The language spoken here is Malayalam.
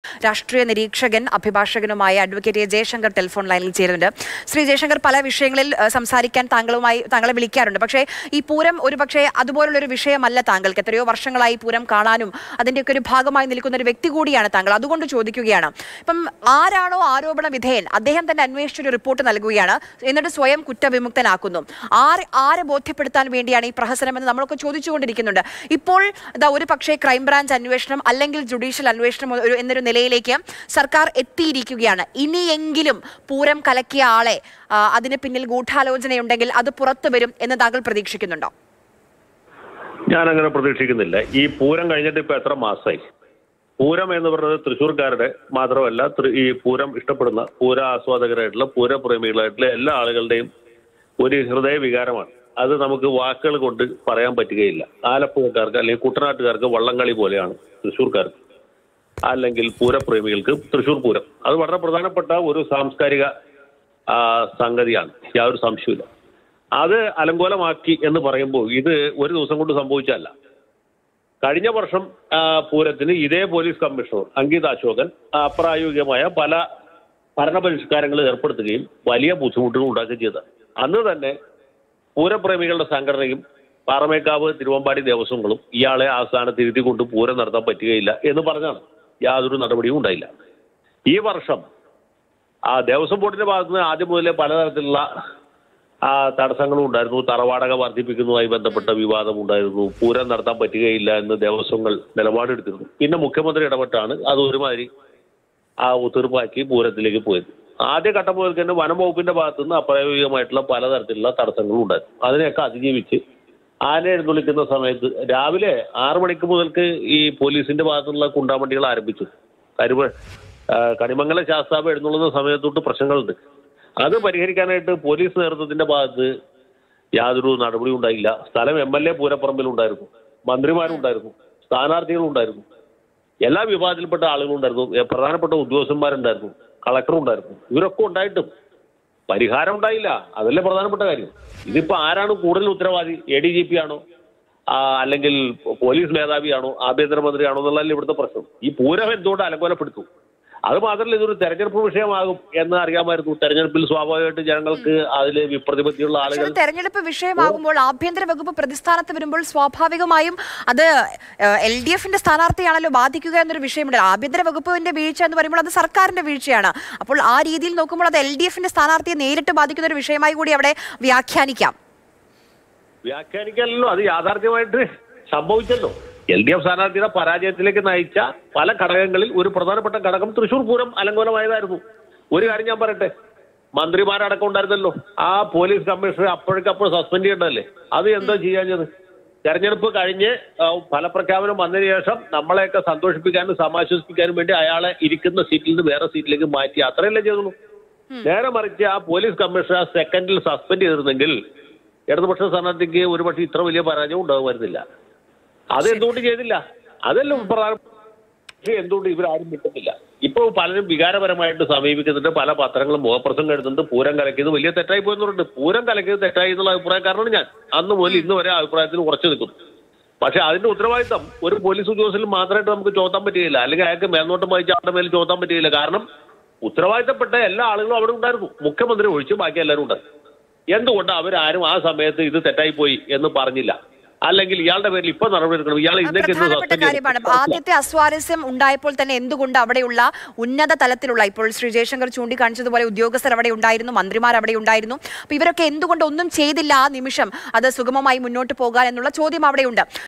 രാഷ്ട്രീയ നിരീക്ഷകൻ അഭിഭാഷകനുമായ അഡ്വക്കേറ്റ് എ ജയശങ്കർ ടെലിഫോൺ ലൈനിൽ ചേരുന്നുണ്ട് ശ്രീ ജയശങ്കർ പല വിഷയങ്ങളിൽ ഏഹ്, സംസാരിക്കാൻ താങ്കളുമായി താങ്കളെ വിളിക്കാറുണ്ട് പക്ഷേ ഈ പൂരം ഒരു പക്ഷേ അതുപോലുള്ള ഒരു വിഷയമല്ല താങ്കൾക്ക് എത്രയോ വർഷങ്ങളായി പൂരം കാണാനും അതിൻ്റെയൊക്കെ ഒരു ഭാഗമായി നിൽക്കുന്ന ഒരു വ്യക്തി കൂടിയാണ് താങ്കൾ അതുകൊണ്ട് ചോദിക്കുകയാണ് ഇപ്പം ആരാണോ ആരോപണ വിധേയൻ അദ്ദേഹം തന്നെ അന്വേഷിച്ചൊരു റിപ്പോർട്ട് നൽകുകയാണ് എന്നിട്ട് സ്വയം കുറ്റവിമുക്തനാക്കുന്നു ആര് ആരെ ബോധ്യപ്പെടുത്താൻ വേണ്ടിയാണ് ഈ പ്രഹസനം എന്ന് നമ്മളൊക്കെ ചോദിച്ചുകൊണ്ടിരിക്കുന്നുണ്ട് ഇപ്പോൾ ഇതാ ഒരു പക്ഷേ ക്രൈംബ്രാഞ്ച് അന്വേഷണം അല്ലെങ്കിൽ ജുഡീഷ്യൽ അന്വേഷണം ഒരു എന്നൊരു നിലയിലേക്ക് സർക്കാർ എത്തിയിരിക്കുകയാണ് ഇനിയെങ്കിലും പൂരം കലക്കിയ ആളെ ആ, അതിന് പിന്നിൽ ഗൂഢാലോചനയുണ്ടെങ്കിൽ അത് പുറത്തു വരും എന്ന് താങ്കൾ പ്രതീക്ഷിക്കുന്നുണ്ടോ ഞാൻ അങ്ങനെ പ്രതീക്ഷിക്കുന്നില്ല ഈ പൂരം കഴിഞ്ഞിട്ട് ഇപ്പൊ എത്ര മാസമായി പൂരം എന്ന് പറയുന്നത് തൃശ്ശൂർക്കാരുടെ മാത്രമല്ല തൃ- ഈ പൂരം ഇഷ്ടപ്പെടുന്ന പൂര ആസ്വാദകരായിട്ടുള്ള പൂരപ്രേമികളായിട്ടുള്ള എല്ലാ ആളുകളുടെയും ഒരു ഹൃദയ വികാരമാണ് അത് നമുക്ക് വാക്കുകൾ കൊണ്ട് പറയാൻ പറ്റുകയില്ല ആലപ്പുഴക്കാർക്ക് അല്ലെങ്കിൽ കുട്ടനാട്ടുകാർക്ക് വള്ളംകളി പോലെയാണ് തൃശ്ശൂർക്കാർക്ക് അല്ലെങ്കിൽ പൂരപ്രേമികൾക്ക് തൃശ്ശൂർ പൂരം അത് വളരെ പ്രധാനപ്പെട്ട ഒരു സാംസ്കാരിക ആ, സംഗതിയാണ് യാതൊരു സംശയമില്ല അത് അലങ്കോലമാക്കി എന്ന് പറയുമ്പോൾ ഇത് ഒരു ദിവസം കൊണ്ട് സംഭവിച്ചതല്ല കഴിഞ്ഞ വർഷം ആ, പൂരത്തിന് ഇതേ പോലീസ് കമ്മീഷണർ അങ്കിത് അശോകൻ ആ, അപ്രായോഗികമായ പല ഭരണപരിഷ്കാരങ്ങൾ ഏർപ്പെടുത്തുകയും വലിയ ബുദ്ധിമുട്ടുകൾ ഉണ്ടാക്കുകയും ചെയ്ത അന്ന് തന്നെ പൂരപ്രേമികളുടെ സംഘടനയും പാറമേക്കാവ് തിരുവമ്പാടി ദേവസ്വങ്ങളും ഇയാളെ ആ സ്ഥാനത്ത് ഇരുത്തിക്കൊണ്ട് പൂരം നടത്താൻ പറ്റുകയില്ല എന്ന് പറഞ്ഞാണ് യാതൊരു നടപടിയും ഉണ്ടായില്ല ഈ വർഷം ആ ദേവസ്വം ബോർഡിന്റെ ഭാഗത്ത് നിന്ന് ആദ്യം മുതലേ പലതരത്തിലുള്ള ആ തടസ്സങ്ങളും ഉണ്ടായിരുന്നു തറവാടക വർദ്ധിപ്പിക്കുന്നതുമായി ബന്ധപ്പെട്ട വിവാദം ഉണ്ടായിരുന്നു പൂരം നടത്താൻ പറ്റുകയില്ല എന്ന് ദേവസ്വങ്ങൾ നിലപാടെടുത്തിരുന്നു പിന്നെ മുഖ്യമന്ത്രി ഇടപെട്ടാണ് അത് ഒരുമാതിരി ആ ഒത്തീർപ്പാക്കി പൂരത്തിലേക്ക് പോയത് ആദ്യ ഘട്ടം മുതൽ തന്നെ വനം വകുപ്പിന്റെ ഭാഗത്തു നിന്ന് അപ്രായോഗികമായിട്ടുള്ള പലതരത്തിലുള്ള തടസ്സങ്ങളും ഉണ്ടായിരുന്നു അതിനെയൊക്കെ അതിജീവിച്ച് ആന എഴുന്നള്ളിക്കുന്ന സമയത്ത് രാവിലെ ആറു മണിക്ക് മുതൽക്ക് ഈ പോലീസിന്റെ ഭാഗത്തുനിന്നുള്ള കുണ്ടാമണ്ടികൾ ആരംഭിച്ചു കരുവ ആ, കണിമംഗലം ശാസ്താവ് എഴുന്നള്ളുന്ന സമയത്തൊട്ട് പ്രശ്നങ്ങളുണ്ട് അത് പരിഹരിക്കാനായിട്ട് പോലീസ് നേതൃത്വത്തിന്റെ ഭാഗത്ത് യാതൊരു നടപടിയും ഉണ്ടായില്ല സ്ഥലം എം എൽ എ പൂരപ്പറമ്പിലുണ്ടായിരുന്നു മന്ത്രിമാരുണ്ടായിരുന്നു സ്ഥാനാർത്ഥികളുണ്ടായിരുന്നു എല്ലാ വിഭാഗത്തിൽപ്പെട്ട ആളുകളുണ്ടായിരുന്നു എ, പ്രധാനപ്പെട്ട ഉദ്യോഗസ്ഥന്മാരുണ്ടായിരുന്നു കളക്ടർ ഉണ്ടായിരുന്നു ഇവരൊക്കെ ഉണ്ടായിട്ടും പരിഹാരം ഉണ്ടായില്ല അതല്ലേ പ്രധാനപ്പെട്ട കാര്യം ഇതിപ്പോ ആരാണ് കൂടുതൽ ഉത്തരവാദി എ ഡി ജി പി ആണോ ആ, അല്ലെങ്കിൽ പോലീസ് മേധാവിയാണോ ആഭ്യന്തരമന്ത്രിയാണോ എന്നുള്ളതല്ലേ ഇവിടുത്തെ പ്രശ്നം ഈ പൂരം എന്തുകൊണ്ട് അലങ്കോലപ്പെടുത്തും അത് മാത്രമല്ല ഇതൊരു തെരഞ്ഞെടുപ്പ് വിഷയമാകും എന്ന് അറിയാമായിരുന്നു തെരഞ്ഞെടുപ്പിൽ സ്വാഭാവികമായിട്ട് ജനങ്ങൾക്ക് അതിൽ വിപ്രതിപത്തിയുള്ള പക്ഷേ ആളുകൾ അത് തെരഞ്ഞെടുപ്പ് വിഷയമാകുമ്പോൾ ആഭ്യന്തര വകുപ്പ് പ്രതിസ്ഥാനത്ത് വരുമ്പോൾ സ്വാഭാവികമായും അത് എൽ ഡി എഫിന്റെ സ്ഥാനാർത്ഥിയാണല്ലോ ബാധിക്കുക എന്നൊരു വിഷയമുണ്ട് ആഭ്യന്തര വകുപ്പിന്റെ വീഴ്ച എന്ന് പറയുമ്പോൾ അത് സർക്കാരിന്റെ വീഴ്ചയാണ് അപ്പോൾ ആ രീതിയിൽ നോക്കുമ്പോൾ അത് എൽ ഡി എഫിന്റെ സ്ഥാനാർത്ഥിയെ നേരിട്ട് ബാധിക്കുന്ന ഒരു വിഷയമായി കൂടി അവിടെ വ്യാഖ്യാനിക്കാം വ്യാഖ്യാനിക്കാനല്ലോ അത് യാഥാർത്ഥ്യമായിട്ട് സംഭവിച്ചല്ലോ എൽ ഡി എഫ് സ്ഥാനാർത്ഥിയുടെ പരാജയത്തിലേക്ക് നയിച്ച പല ഘടകങ്ങളിൽ ഒരു പ്രധാനപ്പെട്ട ഘടകം തൃശൂർ പൂരം അലങ്കോലമായതായിരുന്നു ഒരു കാര്യം ഞാൻ പറയട്ടെ മന്ത്രിമാരടക്കം ഉണ്ടായിരുന്നല്ലോ ആ പോലീസ് കമ്മീഷണറെ അപ്പോഴേക്കപ്പോൾ സസ്പെൻഡ് ചെയ്യേണ്ടതല്ലേ അത് എന്താ ചെയ്യാഞ്ഞത് തെരഞ്ഞെടുപ്പ് കഴിഞ്ഞ് ആ, ഫലപ്രഖ്യാപനം വന്നതിന് ശേഷം നമ്മളെയൊക്കെ സന്തോഷിപ്പിക്കാനും സമാശ്വസിപ്പിക്കാനും വേണ്ടി അയാളെ ഇരിക്കുന്ന സീറ്റിൽ നിന്ന് വേറെ സീറ്റിലേക്ക് മാറ്റി അത്രയല്ലേ ചെയ്തുള്ളൂ നേരെ മറിച്ച് ആ പോലീസ് കമ്മീഷണർ ആ സെക്കൻഡിൽ സസ്പെൻഡ് ചെയ്തിരുന്നെങ്കിൽ ഇടതുപക്ഷ സ്ഥാനാർത്ഥിക്ക് ഒരുപക്ഷെ ഇത്ര വലിയ പരാജയം ഉണ്ടാകുമായിരുന്നില്ല അത് എന്തുകൊണ്ട് ചെയ്തില്ല അതല്ല പ്രധാന പക്ഷേ എന്തുകൊണ്ട് ഇവരാരും വിട്ടുന്നില്ല ഇപ്പോൾ പലരും വികാരപരമായിട്ട് സമീപിക്കുന്നുണ്ട് പല പത്രങ്ങളും മുഖപ്രസംഗം എഴുതുന്നുണ്ട് പൂരം കലക്കിയത് വലിയ തെറ്റായി പോയെന്നുണ്ട് പൂരം കലക്കിയത് തെറ്റായി എന്നുള്ള അഭിപ്രായക്കാരനാണ് ഞാൻ അന്ന് മുതൽ ഇന്ന് വരെ ആ അഭിപ്രായത്തിൽ ഉറച്ചു നിൽക്കുന്നു പക്ഷെ അതിന്റെ ഉത്തരവാദിത്തം ഒരു പോലീസ് ഉദ്യോഗസ്ഥന് മാത്രമായിട്ട് നമുക്ക് ചോദ്യം പറ്റുകയില്ല അല്ലെങ്കിൽ അയാൾക്ക് മേൽനോട്ടം വഹിച്ച ആളുടെ മേൽ ചോദ്യം പറ്റുകയില്ല കാരണം ഉത്തരവാദിത്തപ്പെട്ട എല്ലാ ആളുകളും അവിടെ ഉണ്ടായിരുന്നു മുഖ്യമന്ത്രി ഒഴിച്ച് ബാക്കി എല്ലാവരും ഉണ്ടായിരുന്നു എന്തുകൊണ്ട് അവരാരും ആ സമയത്ത് ഇത് തെറ്റായി പോയി എന്ന് പറഞ്ഞില്ല അല്ലെങ്കിൽ ഇയാളുടെ പേരിൽ ഇപ്പൊ നടപടി എടുക്കണം ഇയാൾ അത് ഇന്നേക്ക് ഇന്ന് പ്രധാനപ്പെട്ട സസ്പെൻഡ് കാര്യമാണ് ചെയ്തു ആദ്യത്തെ അസ്വാരസ്യം ഉണ്ടായപ്പോൾ തന്നെ എന്തുകൊണ്ട് അവിടെയുള്ള ഉന്നത തലത്തിലുള്ള ഇപ്പോൾ ശ്രീ ജയശങ്കർ ചൂണ്ടിക്കാണിച്ചതുപോലെ ഉദ്യോഗസ്ഥർ അവിടെ ഉണ്ടായിരുന്നു മന്ത്രിമാർ അവിടെ ഉണ്ടായിരുന്നു അപ്പൊ ഇവരൊക്കെ എന്തുകൊണ്ട് ഒന്നും ചെയ്തില്ല ആ നിമിഷം അത് സുഗമമായി മുന്നോട്ട് പോകാൻ എന്നുള്ള ചോദ്യം അവിടെയുണ്ട്